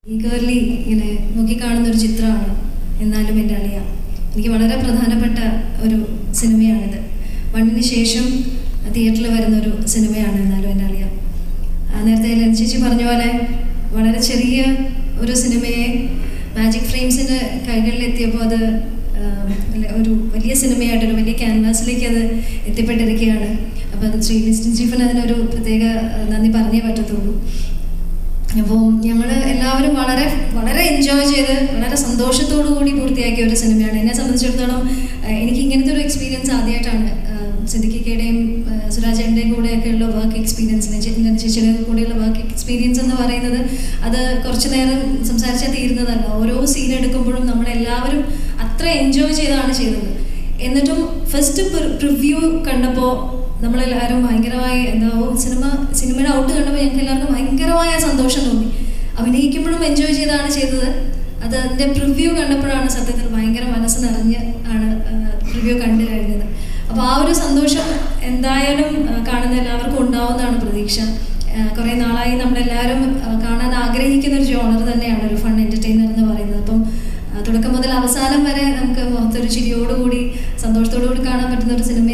eagerly ഇങ്ങനെ നോക്കിക്കാണുന്ന ഒരു ചിത്രമാണ് എന്നാലും എൻ്റെ അളിയ എനിക്ക് വളരെ പ്രധാനപ്പെട്ട ഒരു സിനിമയാണിത് വണ്ണിന് ശേഷം തിയേറ്ററിൽ വരുന്ന ഒരു സിനിമയാണ് എന്നാലും എൻ്റെ അളിയ ആ, നേരത്തെ ലെൻ ചേച്ചി പറഞ്ഞ പോലെ വളരെ ചെറിയ ഒരു സിനിമയെ മാജിക് ഫ്രെയിംസിൻ്റെ കൈകളിൽ എത്തിയപ്പോൾ അത് ആ, അല്ല, ഒരു വലിയ സിനിമയായിട്ട് ഒരു വലിയ ക്യാൻവാസിലേക്ക് അത് എത്തിപ്പെട്ടിരിക്കുകയാണ് അപ്പോൾ അത് ശ്രീ ലിസ്റ്റിൻ ചീഫിന് അതിനൊരു പ്രത്യേക ആ, നന്ദി പറഞ്ഞേ പറ്റത്തുള്ളൂ അപ്പോൾ ഞങ്ങൾ എല്ലാവരും വളരെ വളരെ എൻജോയ് ചെയ്ത് വളരെ സന്തോഷത്തോടു കൂടി പൂർത്തിയാക്കിയ ഒരു സിനിമയാണ് എന്നെ സംബന്ധിച്ചിടത്തോളം ആ, എനിക്ക് ഇങ്ങനത്തെ ഒരു എക്സ്പീരിയൻസ് ആദ്യമായിട്ടാണ് സിദ്ദിഖിക്കയുടെയും സുരാജേൻ്റെയും കൂടെയൊക്കെയുള്ള വർക്ക് എക്സ്പീരിയൻസ് ചേച്ചിയുടെ കൂടെയുള്ള വർക്ക് എക്സ്പീരിയൻസ് എന്ന് പറയുന്നത് അത് കുറച്ച് നേരം സംസാരിച്ചാൽ തീരുന്നതല്ല ഓരോ സീൻ എടുക്കുമ്പോഴും നമ്മളെല്ലാവരും അത്ര എൻജോയ് ചെയ്താണ് ചെയ്തത് എന്നിട്ടും ഫസ്റ്റ് പ്രിവ്യൂ കണ്ടപ്പോൾ നമ്മളെല്ലാവരും ഭയങ്കരമായി എന്താ ഓ സിനിമ സിനിമയുടെ ഔട്ട് കണ്ടപ്പോൾ ഞങ്ങൾക്ക് എല്ലാവർക്കും ഭയങ്കരമായ സന്തോഷം തോന്നി അഭിനയിക്കുമ്പോഴും എൻജോയ് ചെയ്താണ് ചെയ്തത് അത് അതിൻ്റെ പ്രിവ്യൂ കണ്ടപ്പോഴാണ് സത്യത്തിൽ ഭയങ്കര മനസ്സ് നിറഞ്ഞ് ആണ് പ്രിവ്യൂ കണ്ടു കഴിഞ്ഞത് അപ്പോൾ ആ ഒരു സന്തോഷം എന്തായാലും ആ, കാണുന്ന എല്ലാവർക്കും ഉണ്ടാവുന്നതാണ് പ്രതീക്ഷ ആ, കുറേ നാളായി നമ്മളെല്ലാവരും ആ, കാണാൻ ആഗ്രഹിക്കുന്ന ഒരു ജോണർ തന്നെയാണ് ഒരു ഫൺ എൻ്റർടൈനർ എന്ന് പറയുന്നത് അപ്പം ആ, തുടക്കം മുതൽ അവസാനം വരെ നമുക്ക് മുഖത്തൊരു ചിരിയോടുകൂടി സന്തോഷത്തോടു കൂടി കാണാൻ പറ്റുന്ന ഒരു സിനിമ